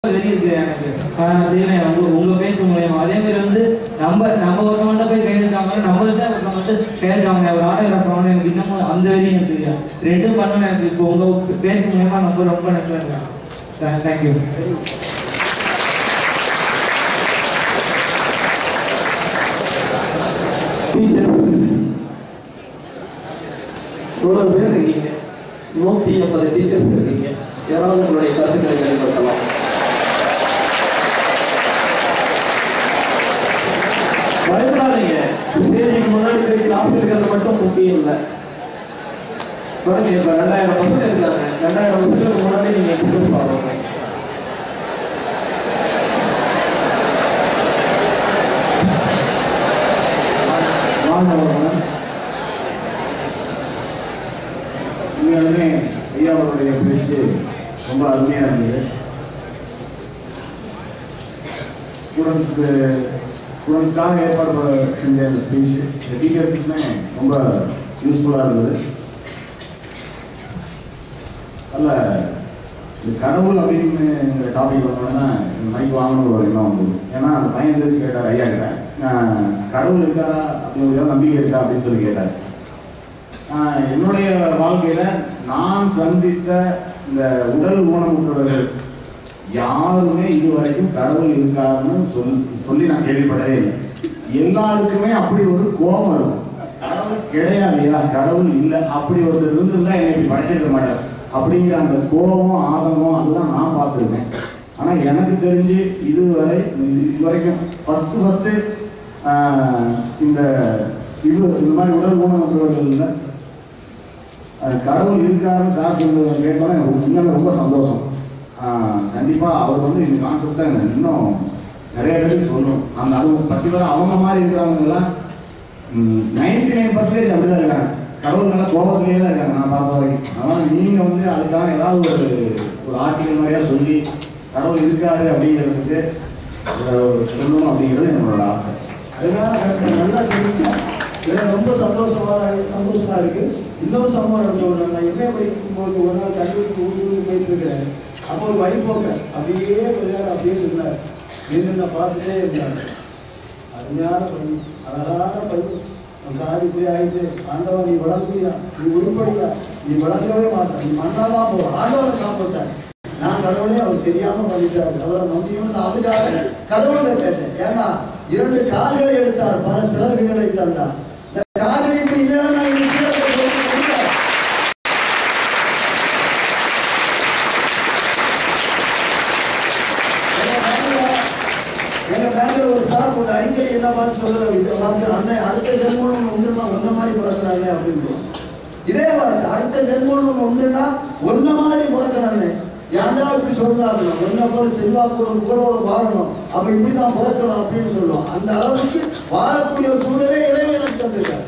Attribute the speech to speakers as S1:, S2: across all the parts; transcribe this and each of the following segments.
S1: வெறி இருக்கு எனக்கு ஆஹ் அதே உங்க உங்க பேச்சு மூலியமா அதே மாதிரி வந்து நம்ம நம்ம ஒருத்தவங்க போய் கையெழுத்தாங்க நம்மள்ட்ட ஒருத்தவங்க வந்து கையெழுத்தாங்க ஒரு ஆட்டோகிராஃப் வாங்கணும் எனக்கு இன்னமும் அந்த வெறி எனக்கு இருக்கு ரெண்டும் பண்ணணும் எனக்கு இப்போ உங்க பேச்சு மூலியமா ரொம்ப ரொம்ப நன்றி இருக்கேன் தேங்க்யூ
S2: இவ்வளவு பேர் இருக்கீங்க நூற்றி ஐம்பது டீச்சர்ஸ் இருக்கீங்க யாராவது உங்களுடைய கருத்துக்களை வெளிப்படுத்தலாம் பயப்படாதீங்க ஸ்டேஜுக்கு முன்னாடி போய் கிளாஸ் இருக்கிறது மட்டும் முக்கியம் இல்லை பாருங்க இப்ப ரெண்டாயிரம் பசங்க இருக்காங்க ரெண்டாயிரம் பசங்களுக்கு முன்னாடி நீங்க டிஃபரன்ஸ் பாருங்க
S3: மாணவர்கள் உண்மையாலுமே ஐயா அவருடைய பேச்சு ரொம்ப அருமையாக இருந்தது ஸ்டூடெண்ட்ஸுக்கு ஸ்டூடெண்ட்ஸ்க்காக ஏற்பாடு ப- செஞ்ச அந்த ஸ்பீச் இந்த டீச்சர்ஸுக்குமே ரொம்ப யூஸ்ஃபுல்லாக இருந்தது அல்ல இந்த கடவுள் அப்படின்னு டாபிக் வந்தோன்னா மைக் வாங்கணும்னு ஒரு எண்ணம் வந்தது ஏன்னா அந்த பையன் எந்திரிச்சு கேட்டார் ஐயா கிட்ட ஆஹ், கடவுள் இருக்காரா அப்படின்னு ஏதாவது நம்பிக்கை இருக்கா அப்படின்னு சொல்லி கேட்டார் ஆஹ், என்னுடைய வாழ்க்கையில நான் சந்தித்த இந்த உடல் ஊனமுற்றவர்கள் யாருமே இதுவரைக்கும் கடவுள் இருக்காருன்னு சொல் சொல்லி நான் கேள்விப்பட்டதே இல்லை எல்லாருக்குமே அப்படி ஒரு கோபம் இருக்கும் கடவுள் கிடையாதுயா கடவுள் இல்லை அப்படி ஒருத்தர் இருந்திருந்தா என்னை இப்படி படைச்சிருக்க மாட்டார் அப்படிங்கிற அந்த கோபம் ஆதங்கம் அதுதான் நான் பார்த்துருக்கேன் ஆனால் எனக்கு தெரிஞ்சு இதுவரை இது இதுவரைக்கும் ஃபஸ்ட்டு ஃபஸ்ட்டு இந்த இது இந்த மாதிரி உடல் ஊனமுற்றவர்கள்ல அது கடவுள் இருக்காருன்னு சார் சொல்லி கேட்டோன்னே எனக்கு உண்மையில ரொம்ப சந்தோஷம் ஆஹ் கண்டிப்பா அவர் வந்து இந்த கான்செப்டை இன்னும் நிறைய பேருக்கு சொல்லணும் அந்த அது பர்டிகுலராக அவங்க மாதிரி இருக்கிறவங்க எல்லாம் நைன்டி நைன் பர்சன்டேஜ் அப்படிதான் இருக்காங்க கடவுள் நல்லா கோபத்திலேயே தான் இருக்காங்க நான் பார்த்த வரைக்கும் அதனால நீங்க வந்து அதுக்கான ஏதாவது ஒரு ஒரு ஆர்டிகல் மாதிரியா சொல்லி கடவுள் இருக்காரு அப்படிங்கிறதுக்கு ஒரு சொல்லணும் அப்படிங்கிறது என்னோட ஆசை
S4: அதனால கரெக்டா, நல்லா சொன்னீங்க இதுல ரொம்ப சந்தோஷமா சந்தோஷமா இருக்கு இன்னொரு சம்பவம் நடந்த ஒரு நாள் நான் எம்ஏ படிக்கும் போது ஒரு நாள் கல்லூரிக்கு ஊருக்கு போயிட்டு இருக்கிறேன் அப்போ ஒரு வழிபோக்க அப்படியே கொஞ்ச நேரம் அப்படியே இருந்தார் நின்று நான் பார்த்துட்டே இருந்தார் அருமையான பையன் அழகான பையன் அவன் காரி இப்படி ஆயிட்டு ஆண்டவன் நீ வளர்க்குறியா நீ உருப்படியா நீ வளர்க்கவே மாட்டான் நீ மண்ணாதான் போ ஆண்டவனை சாப்பிட்டான் நான் கடவுளே அவர் தெரியாம பண்ணிட்டாரு அவரை நம்பியும் நான் அதுக்காக கடவுளை கேட்டேன் ஏன்னா இரண்டு கால்களை எடுத்தார் பல சிறகுகளை தந்தார் இந்த கால்கள் இப்படி இல்லைன்னா நான் இந்த சீரத்தை கொடுக்க முடியாது எங்க பேங்க்ல- எங்க பேங்க்ல ஒரு சார் போட்டு அடிக்கடி என்ன பார்த்து சொல்லுறது இது வந்து அண்ணன் அடுத்த ஜென்மம் ஒன்று உண்டுன்னா ஒன்ன மாதிரி பிறக்கிறாங்க அப்படின்னு இதே வார்த்தை அடுத்த ஜென்மம் ஒன்று உண்டுன்னா ஒன்ன மாதிரி பிறக்கிறானே ஏன்டா இப்படி சொல்றாங்க ஒன்ன போல செல்வாக்கோட புகழோட வாழணும் அப்ப இப்படிதான் பிறக்கணும் அப்படின்னு சொல்லுவோம் அந்த அளவுக்கு வாழக்கூடிய ஒரு சூழலே இறைவன் எனக்கு தந்திருக்காரு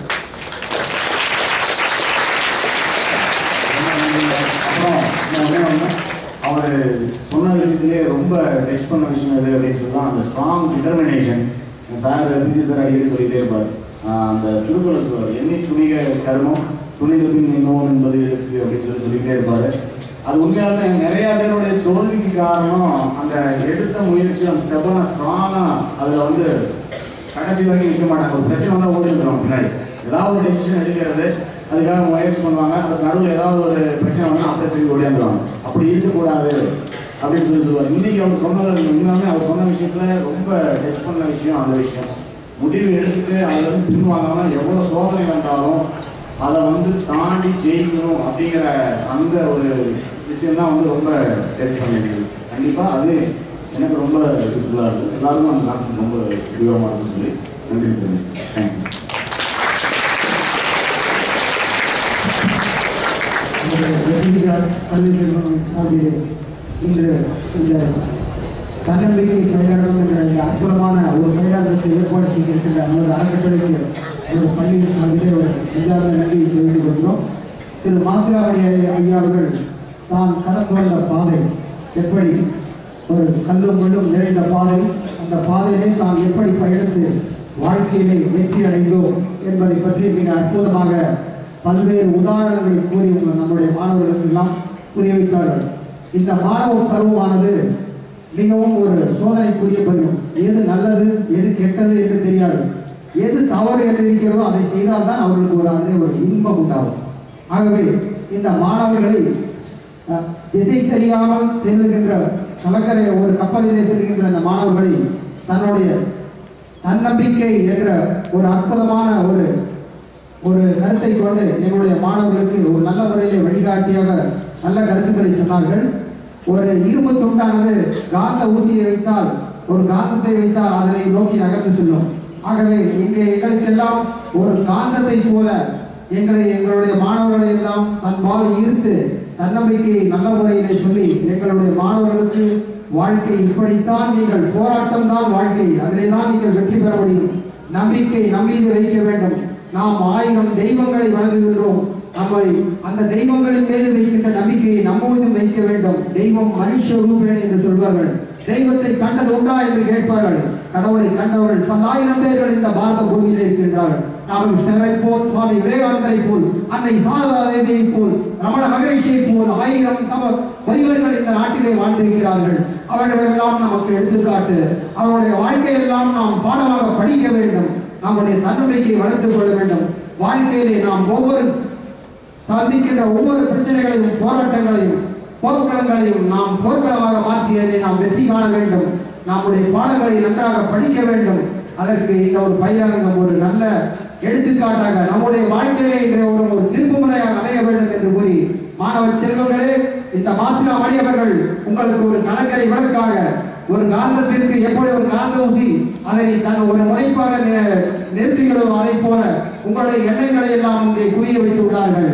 S3: அப்புறம் இன்னும் ஒண்ணே ஒண்ணு, அவரு சொன்ன விஷயத்திலே ரொம்ப டச் பண்ண விஷயம் எது அப்படின்னு சொல்லலாம் அந்த strong determination sir PG sir அடிக்கடி சொல்லிட்டே இருப்பார் ஆஹ் அந்த திருக்குறள் சொல்வார் எண்ணி துணிக கர்மம் துணித பின் இன்னும் என்பது எழுத்து அப்படின்னு சொல்லி சொல்லிட்டே இருப்பாரு அது உண்மையாலுமே நிறைய பேருடைய தோல்விக்கு காரணம் அந்த எடுத்த முயற்சி அந்த ஸ்டெப்பை ஸ்ட்ராங்கா அதுல வந்து கடைசி வரைக்கும் நிற்க மாட்டாங்க ஒரு பிரச்சனை வந்தால் ஓடி வந்துடும் பின்னாடி ஏதாவது ஒரு டெசிஷன் எடுக்கிறது அதுக்காக முயற்சி பண்ணுவாங்க அதுக்கு நடுவில் ஏதாவது ஒரு பிரச்சனை வந்தால் அப்படியே திரும்பி ஓடியாந்துருவாங்க அப்படி இருக்கக்கூடாது அப்படின்னு சொல்லி சொல்லுவார் இன்னைக்கு அவர் சொன்னது உண்மையாலுமே அவர் சொன்ன விஷயத்துல ரொம்ப டச் பண்ண விஷயம் அந்த விஷயம் முடிவு எடுத்துட்டு அதுல இருந்து பின்வாங்காம எவ்வளவு சோதனை வந்தாலும் அதை வந்து தாண்டி ஜெயிக்கணும் அப்படிங்கிற அந்த ஒரு விஷயம் தான் வந்து ரொம்ப டச் பண்ணிருக்கு கண்டிப்பா அது எனக்கு ரொம்ப யூஸ்ஃபுல்லாக இருக்கும் எல்லாருக்கும் அந்த கான்செப்ட் ரொம்ப உபயோகமாக இருக்குன்னு சொல்லி நன்றி தெரியும் தேங்க்யூ
S5: கல்வி நிறுவனம் சார்பிலே இன்று இந்த தன்னம்பிக்கை பயிலகம் என்ற இந்த அற்புதமான ஒரு பயிலகத்தை ஏற்பாடு செய்திருக்கின்ற நமது அறக்கட்டளைக்கு ஒரு பள்ளியின் சார்பிலே ஒரு நெஞ்சார்ந்த நன்றியை தெரிவித்துக் கொள்கிறோம் திரு மாசிலாவணி ஐயா அவர்கள் தான் கடந்து வந்த பாதை எப்படி ஒரு கல்லும் முள்ளும் நிறைந்த பாதை அந்த பாதையிலே தான் எப்படி பயணித்து வாழ்க்கையிலே வெற்றி அடைந்தோம் என்பதை பற்றி மிக அற்புதமாக பல்வேறு உதாரணங்களை கூறி உங்கள் நம்முடைய மாணவர்களுக்கு எல்லாம் புரிய வைத்தார்கள் இந்த மாணவ பருவமானது மிகவும் ஒரு சோதனைக்குரிய பருவம் எது நல்லது எது கெட்டது என்று தெரியாது எது தவறு என்று இருக்கிறதோ அதை செய்தால்தான் அவர்களுக்கு ஒரு அதில் ஒரு இன்பம் உண்டாகும் ஆகவே இந்த மாணவர்களை அஹ், திசை தெரியாமல் செல்லுகின்ற கலக்கரை ஒரு கப்பலிலே செல்கின்ற இந்த மாணவர்களை தன்னுடைய தன்னம்பிக்கை என்ற ஒரு அற்புதமான ஒரு ஒரு கருத்தை கொண்டு எங்களுடைய மாணவர்களுக்கு ஒரு நல்ல முறையிலே வழிகாட்டியாக நல்ல கருத்துக்களை சொன்னார்கள் ஒரு இரும்பு துண்டானது காந்த ஊசியை வைத்தால் ஒரு காந்தத்தை வைத்தால் அதனை நோக்கி நகர்ந்து செல்லும் ஆகவே இங்கே எங்களுக்கெல்லாம் ஒரு காந்தத்தை போல எங்களை எங்களுடைய மாணவர்களை எல்லாம் தன்பால் ஈர்த்து தன்னம்பிக்கையை நல்ல முறையிலே சொல்லி எங்களுடைய மாணவர்களுக்கு வாழ்க்கை இப்படித்தான் நீங்கள் போராட்டம் தான் வாழ்க்கை அதிலே தான் நீங்கள் வெற்றி பெற முடியும் நம்பிக்கை நம்மீது வைக்க வேண்டும் நாம் ஆயிரம் தெய்வங்களை வணங்குகின்றோம் நம்மை அந்த தெய்வங்களின் மீது வைக்கின்ற நம்பிக்கையை நம்மோதும் வைக்க வேண்டும் தெய்வம் மனுஷ ரூபேணை என்று சொல்வார்கள் தெய்வத்தை கண்டது உண்டா என்று கேட்பார்கள் கடவுளை கண்டவர்கள் பல்லாயிரம் பேர்கள் இந்த பாரத பூமியிலே இருக்கின்றார்கள் ராமகிருஷ்ணரை போல் சுவாமி விவேகானந்தரை போல் அன்னை சாரதா தேவியை போல் ரமண மகரிஷியை போல் ஆயிரம் தம வரிவர்கள் இந்த நாட்டிலே வாழ்ந்திருக்கிறார்கள் அவர்களெல்லாம் நமக்கு எடுத்துக்காட்டு அவருடைய வாழ்க்கையெல்லாம் நாம் பாடமாக படிக்க வேண்டும் நம்முடைய தன்னம்பிக்கையை வளர்த்துக் கொள்ள வேண்டும் வாழ்க்கையிலே நாம் ஒவ்வொரு சந்திக்கின்ற ஒவ்வொரு பிரச்சனைகளையும் போராட்டங்களையும் போர்க்களங்களையும் நாம் போர்க்களமாக மாற்றியதை நாம் வெற்றி காண வேண்டும் நம்முடைய பாடங்களை நன்றாக படிக்க வேண்டும் அதற்கு இந்த ஒரு பயிரங்கம் ஒரு நல்ல எடுத்துக்காட்டாக நம்முடைய வாழ்க்கையிலே இன்றைய ஒரு ஒரு திருப்புமுனையாக அமைய வேண்டும் என்று கூறி மாணவ செல்வங்களே இந்த மாசிலா மணியவர்கள் உங்களுக்கு ஒரு கணக்கரை விளக்காக ஒரு காந்தத்திற்கு எப்படி ஒரு காந்த ஊசி அதை தன் ஒரு முனைப்பாக நி- நிறுத்துகிறதோ அதை போல உங்களுடைய எண்ணங்களை எல்லாம் இங்கே குவிய வைத்து விட்டார்கள்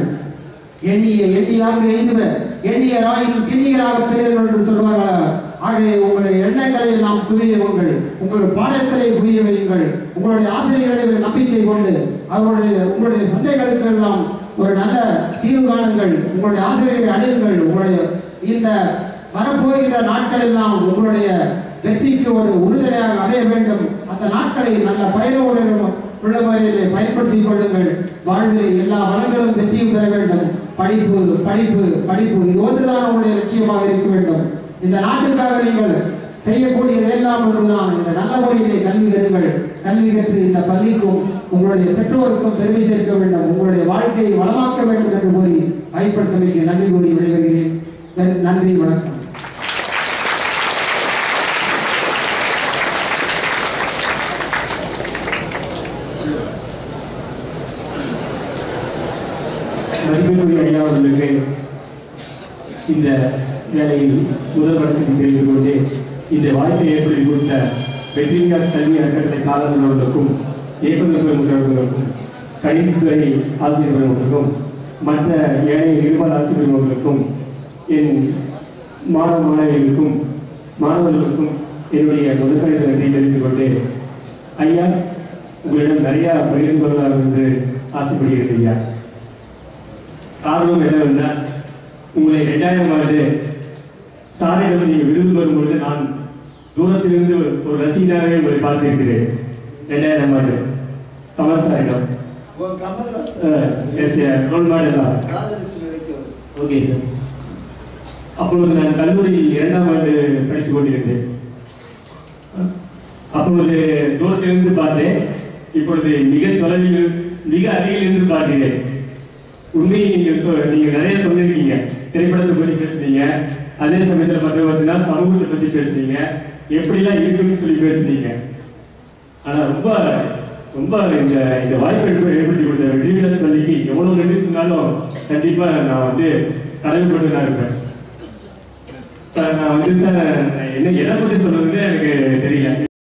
S5: எண்ணிய எண்ணியாக எய்துவ எண்ணிய ராயின் கிண்ணியராக பெறுங்கள் என்று சொல்வார்கள் ஆகவே உங்களுடைய எண்ணங்களை எல்லாம் குவியுங்கள் உங்கள் பாடத்திலே குவிய வையுங்கள் உங்களுடைய ஆசிரியர்களை நம்பிக்கை கொண்டு அவர்களுடைய உங்களுடைய சந்தைகளுக்கு எல்லாம் ஒரு நல்ல தீர்வு காணுங்கள் உங்களுடைய ஆசிரியரை அடையுங்கள் உங்களுடைய இந்த வரப்போகின்ற நாட்கள் எல்லாம் உங்களுடைய வெற்றிக்கு ஒரு உறுதுணையாக அமைய வேண்டும் அந்த நாட்களை நல்ல பயிரோடு உள்ள முறையிலே பயன்படுத்திக் கொள்ளுங்கள் வாழ்வில் எல்லா வளங்களும் வெற்றியும் பெற வேண்டும் படிப்பு படிப்பு படிப்பு இது ஒன்றுதான் உங்களுடைய லட்சியமாக இருக்க வேண்டும் இந்த நாட்டுக்காக நீங்கள் செய்யக்கூடியது எல்லாம் ஒன்றுதான் இந்த நல்ல முறையிலே கல்வி கருங்கள் கல்வி கற்று இந்த பள்ளிக்கும் உங்களுடைய பெற்றோருக்கும் பெருமை சேர்க்க வேண்டும் உங்களுடைய வாழ்க்கையை வளமாக்க வேண்டும் என்று கூறி பயன்படுத்தமைக்கு நன்றி கூறி விடைபெறுகிறேன் நன்றி வணக்கம்
S6: மதிப்பிற்குரிய ஐயா அவர்களுக்கு இந்த வேலையில் முதல் வழக்கத்தை தெரிந்து கொண்டு இந்த வாய்ப்பை ஏற்படுத்தி கொடுத்த வெற்றியார் கல்வி அறக்கட்டளை காலங்கள் அவர்களுக்கும் இயக்குநர் பெருமக்களுக்கும் கணினித்துறை ஆசிரியர் பெருமக்களுக்கும் மற்ற ஏனைய இருபால் ஆசிரியர் பெருமக்களுக்கும் என் மாணவ மாணவிகளுக்கும் மாணவர்களுக்கும் என்னுடைய முதற்கணித நன்றியை தெரிவித்துக் கொண்டு ஐயா உங்களிடம் நிறைய பகிர்ந்து கொள்ளலாம் என்று ஆசைப்படுகிறேன் ஐயா காரணம் என்னவென்றால் உங்களை ரெண்டாயிரம் ஆண்டு சாலையில் நீங்கள் விருது பெறும்பொழுது நான் தூரத்திலிருந்து ஒரு- ஒரு ரசிகனாகவே உங்களை பார்த்திருக்கிறேன் ரெண்டாயிரம் ஆண்டு கமல் சாரிடம்
S4: ஒரு கமல்ஹாசன்
S6: எஸ் ரோல் மாடல் தான்
S4: ராஜலட்சுமி வைக்கும்
S6: ஓகே சார் அப்பொழுது நான் கல்லூரியில் இரண்டாம் ஆண்டு படித்துக் கொண்டிருந்தேன் அப்பொழுது தூரத்திலிருந்து பார்த்தேன் இப்பொழுது மிக தொலைவில் மிக அருகில் இருந்து பார்க்கிறேன் உண்மையை நீங்க சொ- நீங்க நிறைய சொல்லிருக்கீங்க திரைப்படத்தை பத்தி பேசுனீங்க அதே சமயத்துல பார்த்து பார்த்தீங்கன்னா சமூகத்தை பத்தி பேசுனீங்க எப்படிலாம் இருக்குன்னு சொல்லி பேசுனீங்க ஆனா ரொம்ப ரொம்ப இந்த இந்த வாய்ப்பு எடுப்பு ஏற்படுத்தி கொடுத்த வெற்றிவிலாஸ் பள்ளிக்கு எவ்வளவு நன்றி சொன்னாலும் கண்டிப்பா நான் வந்து கடமைப்பட்டு நான் இருப்பேன் சார், நான் வந்து சார் என்ன எதை பத்தி சொல்றதுன்னு எனக்கு தெரியல